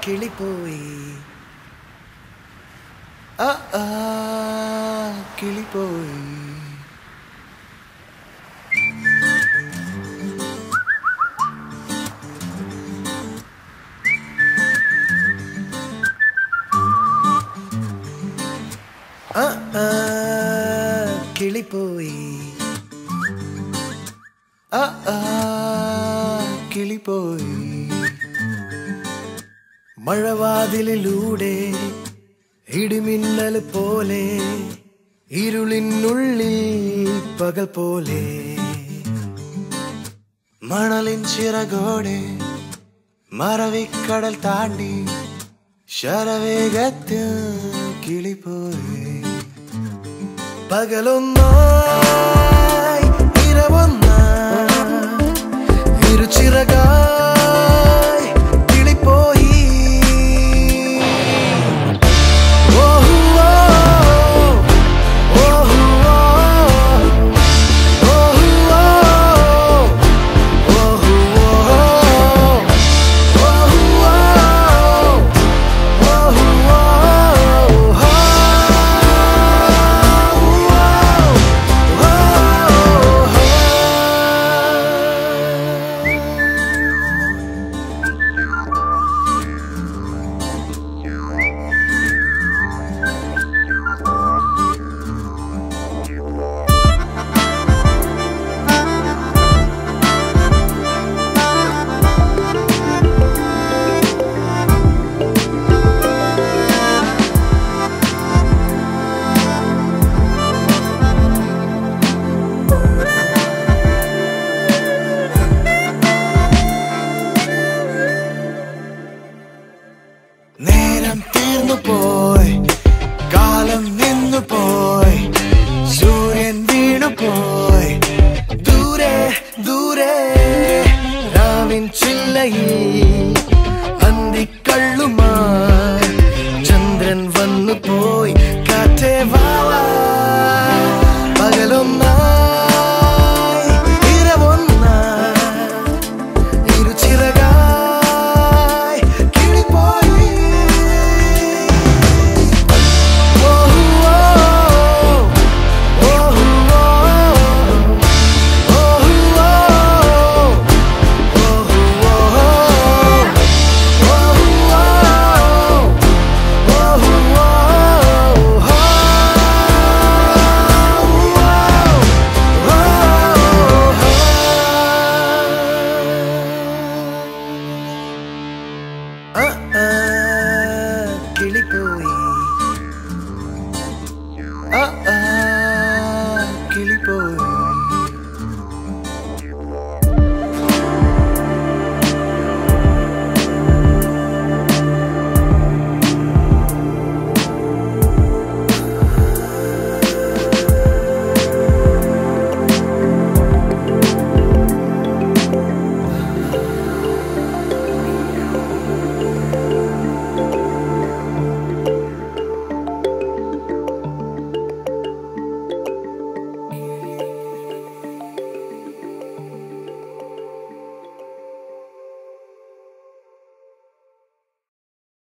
കിളിപ്പോയി ആ ആ കിളിപ്പോയി ആ ആ കിളിപ്പോയി ആ ആ കിളിപ്പോയി മഴവാതിലിലൂടെ ഇടിമിന്നൽ പോലെ ഇരുളിനുള്ളിൽ പകൽ പോലെ മണലിൻ ചിറകോടെ മറവിക്കടൽ താണ്ടി ശരവേഗത്തിൽ കിളിപ്പോയി പകലൊന്നായി ഇരവൊന്നായി ഇരുചിറകായി കിളിപ്പോയി ഓഹുവോ, ഓഹുവോ, ഓഹുവോ, ഓഹുവോ, നേരം തീർന്നു പോയി കാലം നിന്നു പോയി സൂര്യൻ വീണു പോയി ദൂരെ ദൂരെ രാവിൻ ചില്ലയിൽ അന്തിക്കള്ളുമായി ചന്ദ്രൻ വന്നു പോയി കാറ്റേ വാവാ പകലൊന്നായി ഇരവൊന്നായി ഇരുചിറകായി കിളിപ്പോയി ഓഹുവോ, ഓഹുവോ, ഓഹുവോ, ഓഹുവോ, ഓഹുവോ, ഓഹുവോ.